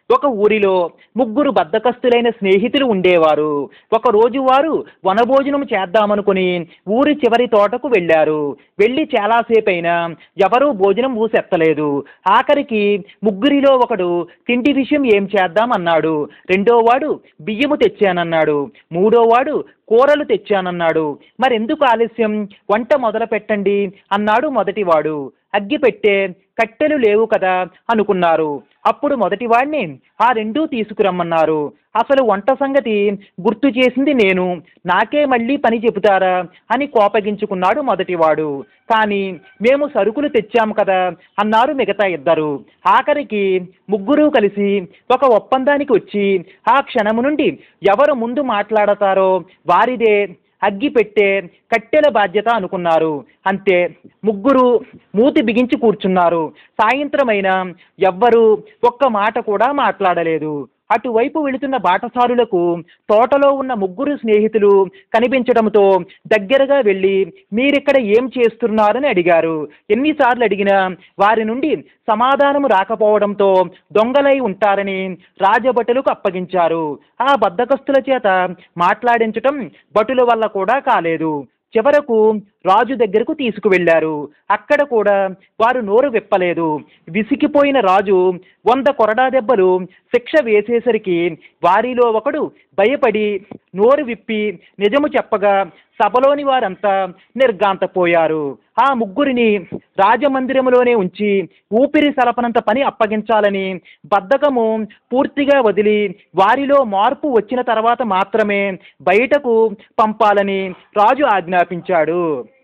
ఒక ఊరిలో ముగ్గురు బద్దకస్తులైన స్నేహితులు ఉండేవారు ఒక రోజు వారు వనభోజనం చేద్దామనుకుని ఊరి చివరి తోటకు వెళ్ళారు వెళ్ళి చాలాసేపు అయినా ఎవరూ భోజనం ఊసెత్తలేదు ఆఖరికి ముగ్గురిలో ఒకడు తిండి విషయం ఏం చేద్దామన్నాడు రెండో వాడు బియ్యము తెచ్చానన్నాడు మూడో వాడు కూరలు తెచ్చానన్నాడు మరెందుకు ఆలస్యం వంట మొదలు పెట్టండి అన్నాడు మొదటివాడు అగ్గి పెట్టే కట్టెలు లేవు కదా అనుకున్నారు అప్పుడు మొదటివాడిని ఆ రెండూ తీసుకురమ్మన్నారు అసలు వంట సంగతి గుర్తు చేసింది నేను నాకే మళ్ళీ పని చెబుతారా అని కోపగించుకున్నాడు మొదటివాడు కానీ మేము సరుకులు తెచ్చాము కదా అన్నారు మిగతా ఇద్దరు ఆఖరికి ముగ్గురు కలిసి ఒక ఒప్పందానికి వచ్చి ఆ క్షణము నుండి ఎవరు ముందు మాట్లాడతారో వారిదే అగ్గి పెట్టే కట్టెల బాధ్యత అనుకున్నారు అంతే ముగ్గురు మూతి బిగించి కూర్చున్నారు సాయంత్రమైన ఎవ్వరూ ఒక్క మాట కూడా మాట్లాడలేదు అటువైపు వెళుతున్న బాటసారులకు తోటలో ఉన్న ముగ్గురు స్నేహితులు కనిపించడంతో దగ్గరగా వెళ్ళి మీరిక్కడ ఏం చేస్తున్నారని అడిగారు ఎన్నిసార్లు అడిగినా వారి నుండి సమాధానం రాకపోవడంతో దొంగలై ఉంటారని రాజభటులకు అప్పగించారు ఆ బద్దకస్తుల చేత మాట్లాడించటం భటుల వల్ల కూడా కాలేదు చివరకు రాజు దగ్గరకు తీసుకువెళ్ళారు అక్కడ కూడా వారు నోరు విప్పలేదు విసిగిపోయిన రాజు వంద కొరడా దెబ్బలు శిక్ష వేసేసరికి వారిలో ఒకడు భయపడి నోరు విప్పి నిజము చెప్పగా సభలోని వారంతా నిర్గాంతపోయారు ఆ ముగ్గురిని రాజమందిరములోనే ఉంచి ఊపిరి సలపనంత పని అప్పగించాలని బద్ధకము పూర్తిగా వదిలి వారిలో మార్పు వచ్చిన తర్వాత మాత్రమే బయటకు పంపాలని రాజు ఆజ్ఞాపించాడు